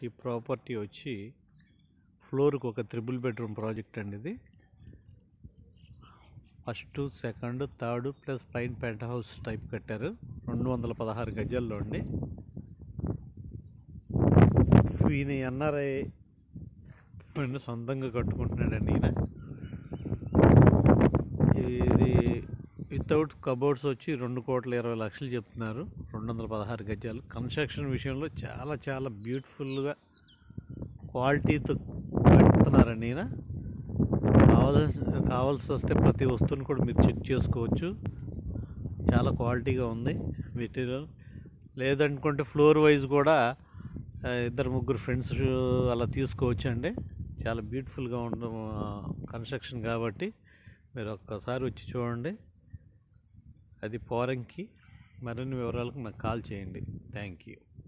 ఈ ప్రాపర్టీ వచ్చి ఫ్లోర్కి ఒక త్రిబుల్ బెడ్రూమ్ ప్రాజెక్ట్ అండి ఇది ఫస్ట్ సెకండ్ థర్డ్ ప్లస్ పైన పెంట్ హౌస్ టైప్ కట్టారు రెండు వందల పదహారు గజాల్లో అండి ఈయన ఎన్ఆర్ఐ ఫ్రెండ్ సొంతంగా కట్టుకుంటున్నాడండి ఈయన ఇది వితౌట్ కబోర్డ్స్ వచ్చి రెండు కోట్ల ఇరవై లక్షలు చెప్తున్నారు రెండు వందల పదహారు గజాలు కన్స్ట్రక్షన్ విషయంలో చాలా చాలా బ్యూటిఫుల్గా క్వాలిటీతో కట్టుతున్నారండి ఈయన కావాల్సి కావాల్సి వస్తే ప్రతి వస్తువుని కూడా మీరు చెక్ చేసుకోవచ్చు చాలా క్వాలిటీగా ఉంది మెటీరియల్ లేదనుకుంటే ఫ్లోర్ వైజ్ కూడా ఆ, ఇద్దరు ముగ్గురు ఫ్రెండ్స్ అలా తీసుకోవచ్చు అండి చాలా బ్యూటిఫుల్గా ఉన్న కన్స్ట్రక్షన్ కాబట్టి మీరు ఒక్కసారి వచ్చి చూడండి అది పోరంకి మరిన్ని వివరాలకు నాకు కాల్ చేయండి థ్యాంక్ యూ